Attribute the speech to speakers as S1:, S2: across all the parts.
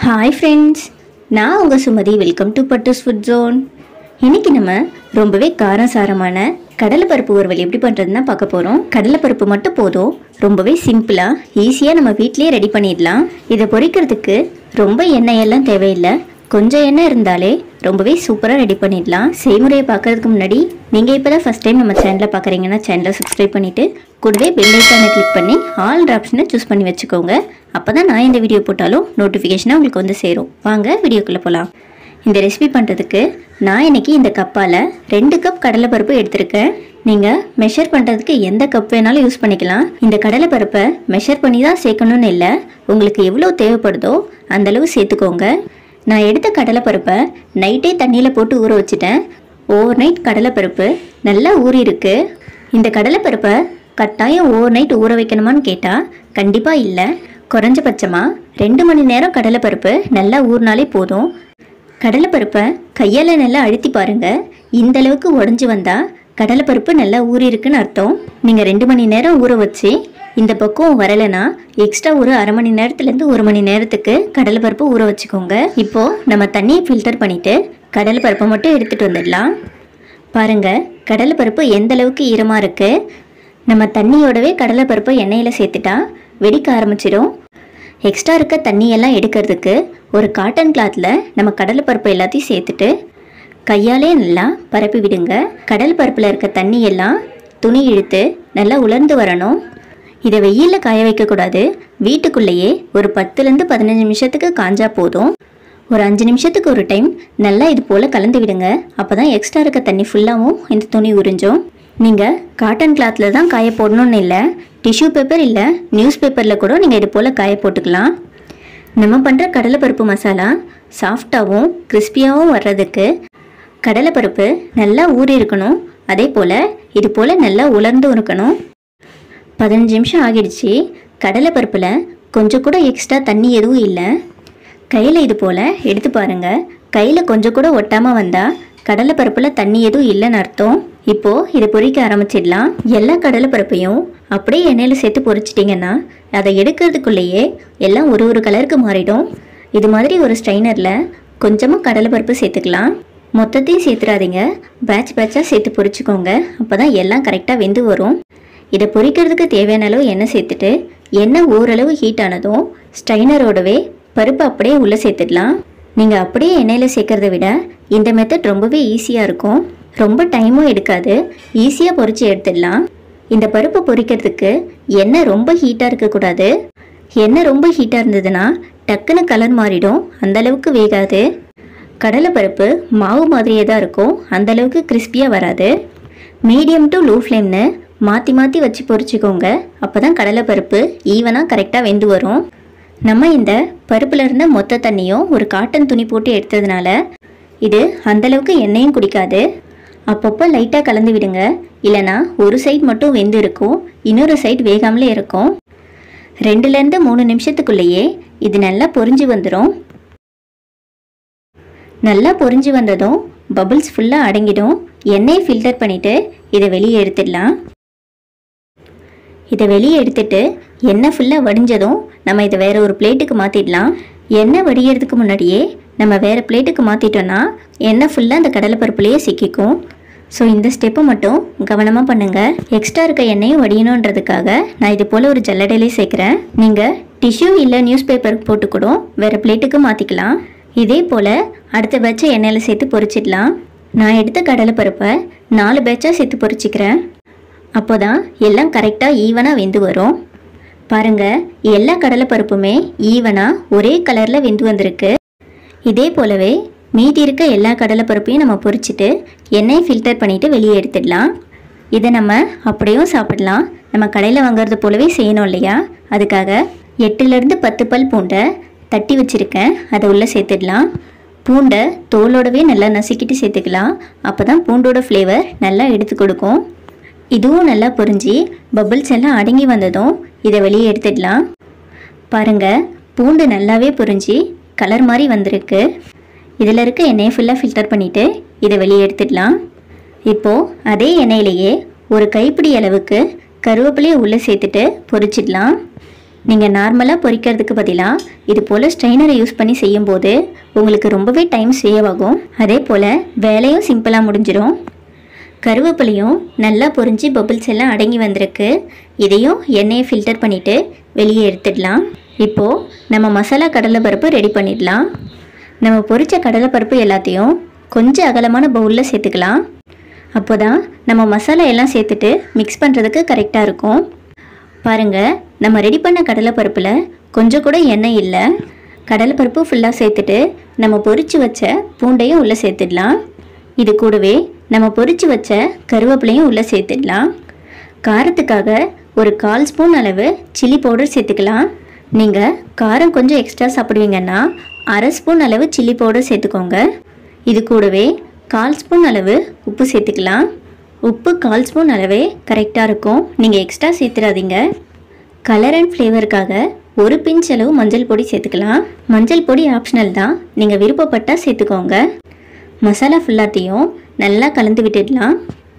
S1: hi friends நான் உங்கள் Sumathi welcome to Pattoos food zone இன்னைக்கு நம்ம ரொம்பவே காரசாரமான கடலைப்பருப்பு வறுவல் எப்படி பண்ணுறதுன்னு பார்க்க போகிறோம் கடலைப்பருப்பு மட்டும் போதும் ரொம்பவே சிம்பிளாக ஈஸியாக நம்ம வீட்டிலேயே ரெடி பண்ணிடலாம் இதை பொரிக்கிறதுக்கு ரொம்ப எண்ணெயெல்லாம் தேவையில்லை கொஞ்சம் எண்ணெய் இருந்தாலே ரொம்பவே சூப்பராக ரெடி பண்ணிடலாம் செய்முறையை பார்க்கறதுக்கு முன்னாடி நீங்கள் இப்போ தான் ஃபஸ்ட் டைம் நம்ம சேனலில் பார்க்குறீங்கன்னா சேனலை சப்ஸ்கிரைப் பண்ணிவிட்டு கூடவே பெல் ஐக்கானை கிளிக் பண்ணி ஆல் ஆப்ஷனை சூஸ் பண்ணி வச்சுக்கோங்க அப்போ தான் நான் இந்த வீடியோ போட்டாலும் நோட்டிஃபிகேஷனாக உங்களுக்கு வந்து சேரும் வாங்க வீடியோக்குள்ளே போகலாம் இந்த ரெசிபி பண்ணுறதுக்கு நான் இன்னைக்கு இந்த கப்பால் ரெண்டு கப் கடலைப்பருப்பு எடுத்திருக்கேன் நீங்கள் மெஷர் பண்ணுறதுக்கு எந்த கப் வேணாலும் யூஸ் பண்ணிக்கலாம் இந்த கடலைப்பருப்பை மெஷர் பண்ணி தான் சேர்க்கணும்னு இல்லை உங்களுக்கு எவ்வளோ தேவைப்படுதோ அந்த அளவு சேர்த்துக்கோங்க நான் எடுத்த கடலைப்பருப்பை நைட்டே தண்ணியில் போட்டு ஊற வச்சுட்டேன் ஓவர் நைட் கடலைப்பருப்பு நல்லா ஊறி இருக்கு இந்த கடலைப்பருப்பை கட்டாயம் ஓவர் நைட் ஊற வைக்கணுமான்னு கேட்டால் கண்டிப்பாக இல்லை குறைஞ்சபட்சமாக ரெண்டு மணி நேரம் கடலைப்பருப்பு நல்லா ஊறினாலே போதும் கடலைப்பருப்பை கையால் நல்லா அழுத்தி பாருங்க இந்த அளவுக்கு உடஞ்சி வந்தால் கடலைப்பருப்பு நல்லா ஊறி இருக்குன்னு அர்த்தம் நீங்கள் ரெண்டு மணி நேரம் ஊற வச்சு இந்த பக்கம் வரலைன்னா எக்ஸ்ட்ரா ஒரு அரை மணி நேரத்துலேருந்து ஒரு மணி நேரத்துக்கு கடலைப்பருப்பு ஊற வச்சுக்கோங்க இப்போது நம்ம தண்ணியை ஃபில்டர் பண்ணிவிட்டு கடலைப்பருப்பை மட்டும் எடுத்துகிட்டு வந்துடலாம் பாருங்க கடலைப்பருப்பு எந்த அளவுக்கு ஈரமாக இருக்குது நம்ம தண்ணியோடவே கடலைப்பருப்பை எண்ணெயில் சேர்த்துட்டா வெடிக்க ஆரம்பிச்சிடும் எக்ஸ்ட்ரா இருக்க தண்ணியெல்லாம் எடுக்கிறதுக்கு ஒரு காட்டன் கிளாத்தில் நம்ம கடலைப்பருப்பு எல்லாத்தையும் சேர்த்துட்டு கையாலே நல்லா பரப்பி விடுங்க கடல் பருப்பில் இருக்க தண்ணி எல்லாம் துணி இழுத்து நல்லா உலர்ந்து வரணும் இதை வெயிலில் காய வைக்கக்கூடாது வீட்டுக்குள்ளேயே ஒரு பத்துலேருந்து பதினஞ்சு நிமிஷத்துக்கு காஞ்சா போதும் ஒரு அஞ்சு நிமிஷத்துக்கு ஒரு டைம் நல்லா இது போல் கலந்து விடுங்க அப்போ தான் எக்ஸ்ட்ரா இருக்க தண்ணி ஃபுல்லாகவும் இந்த துணி உறிஞ்சும் நீங்கள் காட்டன் கிளாத்தில் தான் காய போடணும்னு இல்லை டிஷ்யூ பேப்பர் இல்லை நியூஸ் பேப்பரில் கூட நீங்கள் இது போல் காய போட்டுக்கலாம் நம்ம பண்ணுற கடலைப்பருப்பு மசாலா சாஃப்டாகவும் கிறிஸ்பியாகவும் வர்றதுக்கு கடலைப்பருப்பு நல்லா ஊறி இருக்கணும் அதே போல் இது போல் நல்லா உலர்ந்து இருக்கணும் பதினஞ்சு நிமிஷம் ஆகிடுச்சு கடலைப்பருப்பில் கொஞ்சம் கூட எக்ஸ்ட்ரா தண்ணி எதுவும் இல்லை கையில் இது போல் எடுத்து பாருங்கள் கையில் கொஞ்சம் கூட ஒட்டாமல் வந்தால் கடலைப்பருப்பில் தண்ணி எதுவும் இல்லைன்னு அர்த்தம் இப்போது இதை பொரிக்க ஆரம்பிச்சிடலாம் எல்லா கடலைப்பருப்பையும் அப்படியே எண்ணெயில் சேர்த்து பொரிச்சிட்டிங்கன்னா அதை எடுக்கிறதுக்குள்ளேயே எல்லாம் ஒரு ஒரு கலருக்கு மாறிடும் இது மாதிரி ஒரு ஸ்ட்ரைனரில் கொஞ்சமாக கடலைப்பருப்பு சேர்த்துக்கலாம் மொத்தத்தையும் சேர்த்துறாதீங்க பேட்ச் பேட்சாக சேர்த்து பொரிச்சுக்கோங்க அப்போ தான் எல்லாம் கரெக்டாக வெந்து வரும் இதை பொரிக்கிறதுக்கு தேவையான அளவு எண்ணெய் சேர்த்துட்டு எண்ணெய் ஓரளவு ஹீட் ஆனதும் ஸ்ட்ரைனரோடவே பருப்பு அப்படியே உள்ளே சேர்த்துடலாம் நீங்கள் அப்படியே எண்ணெயில் சேர்க்கறத விட இந்த மெத்தட் ரொம்பவே ஈஸியாக இருக்கும் ரொம்ப டைமும் எடுக்காது ஈஸியாக பொரிச்சு எடுத்துடலாம் இந்த பருப்பு பொரிக்கிறதுக்கு எண்ணெய் ரொம்ப ஹீட்டாக இருக்கக்கூடாது எண்ணெய் ரொம்ப ஹீட்டாக இருந்ததுன்னா டக்குன்னு கலர் மாறிடும் அந்த அளவுக்கு வேகாது கடலைப்பருப்பு மாவு மாதிரியே தான் இருக்கும் அந்த அளவுக்கு கிறிஸ்பியாக வராது மீடியம் டு லோ ஃப்ளேம்னு மாற்றி மாற்றி வச்சு பொரிச்சுக்கோங்க அப்போ தான் கடலைப்பருப்பு ஈவனாக கரெக்டாக வெந்து வரும் நம்ம இந்த பருப்பில் இருந்த மொத்த தண்ணியும் ஒரு காட்டன் துணி போட்டு எடுத்ததுனால இது அந்தளவுக்கு எண்ணெயும் குடிக்காது அப்பப்போ லைட்டாக கலந்து விடுங்க இல்லைனா ஒரு சைடு மட்டும் வெந்து இருக்கும் இன்னொரு சைடு வேகாமலே இருக்கும் ரெண்டுலேருந்து மூணு நிமிஷத்துக்குள்ளேயே இது நல்லா பொரிஞ்சு வந்துடும் நல்லா பொரிஞ்சு வந்ததும் பபிள்ஸ் ஃபுல்லாக அடங்கிடும் எண்ணெயை ஃபில்டர் பண்ணிவிட்டு இதை வெளியே எடுத்துடலாம் இதை வெளியே எடுத்துட்டு எண்ணெய் ஃபுல்லாக வடிஞ்சதும் நம்ம இதை வேற ஒரு பிளேட்டுக்கு மாற்றிடலாம் எண்ணெய் வடிகிறதுக்கு முன்னாடியே நம்ம வேறு பிளேட்டுக்கு மாற்றிட்டோன்னா எண்ணெய் ஃபுல்லாக அந்த கடலைப்பருப்புலேயே சிக்கிக்கும் ஸோ இந்த ஸ்டெப்பை மட்டும் கவனமாக பண்ணுங்கள் எக்ஸ்ட்ரா இருக்க எண்ணெயும் வடியணுன்றதுக்காக நான் இது போல் ஒரு ஜல்லடையிலே சேர்க்குறேன் நீங்கள் டிஷ்யூ இல்லை நியூஸ் பேப்பர் போட்டு கூட வேறு பிளேட்டுக்கு மாற்றிக்கலாம் இதே போல் அடுத்த பேட்சை எண்ணெயில் சேர்த்து பொரிச்சிடலாம் நான் எடுத்த கடலைப்பருப்பை நாலு பேட்சாக சேர்த்து பொரிச்சிக்கிறேன் அப்போ தான் எல்லாம் கரெக்டாக ஈவனாக வெந்து வரும் பாருங்க எல்லா கடலைப்பருப்புமே ஈவனாக ஒரே கலரில் வெந்து வந்திருக்கு இதே போலவே மீதி இருக்க எல்லா கடலைப்பருப்பையும் நம்ம பொரிச்சிட்டு எண்ணெயை ஃபில்டர் பண்ணிவிட்டு வெளியே எடுத்துடலாம் இதை நம்ம அப்படியும் சாப்பிடலாம் நம்ம கடையில் வாங்குறது போலவே செய்யணும் இல்லையா அதுக்காக எட்டுலேருந்து பத்து பல் பூண்டை தட்டி வச்சுருக்கேன் அதை உள்ளே சேர்த்துடலாம் பூண்டை தோலோடவே நல்லா நசுக்கிட்டு சேர்த்துக்கலாம் அப்போ தான் பூண்டோட ஃப்ளேவர் நல்லா எடுத்து கொடுக்கும் இதுவும் நல்லா பொரிஞ்சு பபிள்ஸ் எல்லாம் அடங்கி வந்ததும் இதை வெளியே எடுத்துடலாம் பாருங்க பூண்டு நல்லாவே பொரிஞ்சு கலர் மாதிரி வந்திருக்கு இதில் இருக்க எண்ணெயை ஃபுல்லாக ஃபில்டர் பண்ணிவிட்டு இதை வெளியே எடுத்துடலாம் இப்போது அதே எண்ணெயிலேயே ஒரு கைப்பிடி அளவுக்கு கருவேப்பிலையை உள்ளே சேர்த்துட்டு பொரிச்சிடலாம் நீங்கள் நார்மலாக பொரிக்கிறதுக்கு பதிலாக இது போல் ஸ்ட்ரெயினரை யூஸ் பண்ணி செய்யும்போது உங்களுக்கு ரொம்பவே டைம் சேவ் ஆகும் அதே போல் வேலையும் சிம்பிளாக முடிஞ்சிடும் கருவேப்பிலையும் நல்லா பொரிஞ்சு பபிள்ஸ் எல்லாம் அடங்கி வந்திருக்கு இதையும் எண்ணெயை ஃபில்டர் பண்ணிவிட்டு வெளியே எடுத்துடலாம் இப்போது நம்ம மசாலா கடலைப்பருப்பு ரெடி பண்ணிடலாம் நம்ம பொரிச்ச கடலைப்பருப்பு எல்லாத்தையும் கொஞ்சம் அகலமான பவுலில் சேர்த்துக்கலாம் அப்போ தான் நம்ம மசாலா எல்லாம் சேர்த்துட்டு மிக்ஸ் பண்ணுறதுக்கு கரெக்டாக இருக்கும் பாருங்கள் நம்ம ரெடி பண்ண கடலைப்பருப்பில் கொஞ்சம் கூட எண்ணெய் இல்லை கடலைப்பருப்பு ஃபுல்லாக சேர்த்துட்டு நம்ம பொரிச்சு வச்ச பூண்டையும் உள்ளே சேர்த்துடலாம் இது கூடவே நம்ம பொரிச்சு வச்ச கருவேப்பிலையும் உள்ளே சேர்த்துடலாம் காரத்துக்காக ஒரு கால் ஸ்பூன் அளவு சில்லி பவுடர் சேர்த்துக்கலாம் நீங்கள் காரம் கொஞ்சம் எக்ஸ்ட்ரா சாப்பிடுவீங்கன்னா அரை ஸ்பூன் அளவு சில்லி பவுடர் சேர்த்துக்கோங்க இது கூடவே கால் ஸ்பூன் அளவு உப்பு சேர்த்துக்கலாம் உப்பு கால் ஸ்பூன் அளவே கரெக்டாக இருக்கும் நீங்கள் எக்ஸ்ட்ரா சேர்த்துடாதீங்க கலர் அண்ட் ஃப்ளேவருக்காக ஒரு பிஞ்ச் அளவு மஞ்சள் பொடி சேர்த்துக்கலாம் மஞ்சள் பொடி ஆப்ஷனல் தான் நீங்கள் விருப்பப்பட்டால் சேர்த்துக்கோங்க மசாலா ஃபுல்லாத்தையும் நல்லா கலந்து விட்டுடலாம்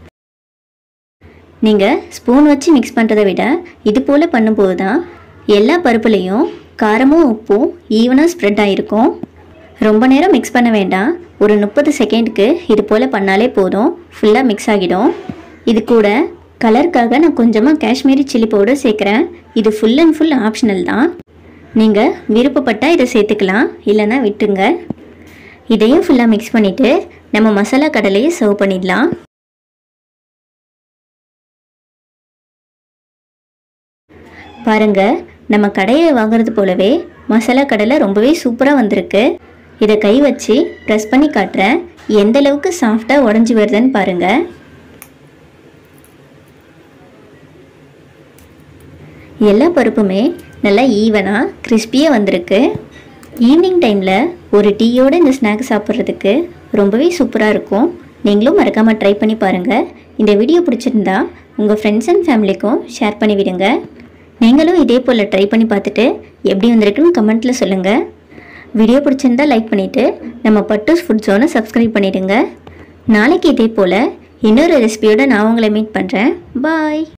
S1: நீங்கள் ஸ்பூன் வச்சு மிக்ஸ் பண்ணுறதை விட இது போல் பண்ணும்போது தான் எல்லா பருப்புலேயும் காரமும் உப்பும் ஈவனாக ஸ்ப்ரெட் ஆகிருக்கும் ரொம்ப நேரம் மிக்ஸ் பண்ண வேண்டாம் ஒரு முப்பது செகண்டுக்கு இது போல் பண்ணாலே போதும் ஃபுல்லாக மிக்ஸ் ஆகிடும் இது கூட கலருக்காக நான் கொஞ்சமாக காஷ்மீரி சில்லி பவுடர் சேர்க்குறேன் இது ஃபுல் அண்ட் ஃபுல் ஆப்ஷனல் தான் நீங்கள் விருப்பப்பட்டால் இதை சேர்த்துக்கலாம் இல்லைன்னா விட்டுங்க இதையும் ஃபுல்லாக மிக்ஸ் பண்ணிவிட்டு நம்ம மசாலா கடலையை சர்வ் பண்ணிடலாம் பாருங்க நம்ம கடையை வாங்குறது போலவே மசாலா கடலை ரொம்பவே சூப்பராக வந்திருக்கு இதை கை வச்சு ப்ரெஸ் பண்ணி காட்டுறேன் எந்த அளவுக்கு சாஃப்டாக உடஞ்சி வருதுன்னு பாருங்க எல்லா பருப்புமே நல்லா ஈவனாக கிறிஸ்பியாக வந்திருக்கு ஈவினிங் டைமில் ஒரு டீயோடு இந்த ஸ்நாக்ஸ் சாப்பிட்றதுக்கு ரொம்பவே சூப்பராக இருக்கும் நீங்களும் மறக்காமல் ட்ரை பண்ணி பாருங்கள் இந்த வீடியோ பிடிச்சிருந்தா உங்கள் ஃப்ரெண்ட்ஸ் அண்ட் ஃபேமிலிக்கும் ஷேர் பண்ணி விடுங்க நீங்களும் இதே போல் ட்ரை பண்ணி பார்த்துட்டு எப்படி வந்திருக்குன்னு கமெண்ட்டில் சொல்லுங்கள் வீடியோ பிடிச்சிருந்தா லைக் பண்ணிவிட்டு நம்ம பட்டூஸ் ஃபுட் ஜோனை சப்ஸ்கிரைப் பண்ணிவிடுங்க நாளைக்கு இதே போல் இன்னொரு ரெசிபியோட நான் உங்களை மீட் பண்ணுறேன் பாய்